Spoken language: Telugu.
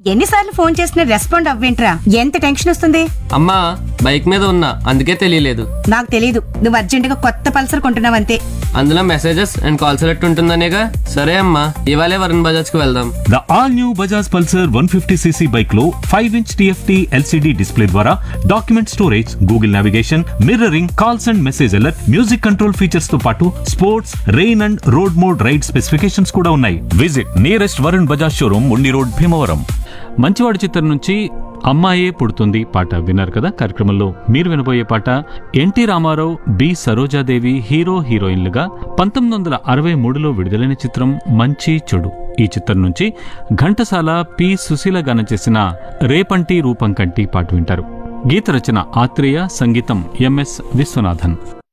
ఎన్నిసార్లు ఫోన్ చేసినా రెస్పాండ్ అవ్వేంట్రా ఎంత టెన్షన్ వస్తుంది అమ్మా బైక్ మీద ఉన్నా అందుకే తెలియలేదు నాకు తెలీదు నువ్వు అర్జెంటుగా కొత్త పల్సర్ కొంటున్నావంతే అందులో మెసేజెస్ అండ్ కాల్ సెలెక్ట్ ఉంటుందనేగా సరే అమ్మా ఇవాళే వరుణ్ బజాజ్ కి వెళ్దాం the all new Bajaj Pulsar one fifty CC bike లో five inch TFT LCD display ద్వారా document storage Google navigation mirroring calls and message alert music control features తో పాటు sports rain and road mode ride specifications కూడా ఉన్నాయి visit nearest Varun Bajaj showroom Undi road Bhimavaram మంచివాడి చిత్రం నుంచి అమ్మాయే పుడుతుంది పాట విన్నారు కదా కార్యక్రమంలో మీరు వినబోయే పాట ఎన్టీ రామారావు బి సరోజాదేవి హీరో హీరోయిన్లుగా పంతొమ్మిది వందల అరవై మూడులో విడుదలైన చిత్రం మంచి చెడు ఈ చిత్రం నుంచి ఘంటసాల పి సుశీల గానం చేసిన రేపంటి రూపం కంటి పాట వింటారు గీత రచన ఆత్రేయ సంగీతం ఎంఎస్ విశ్వనాథన్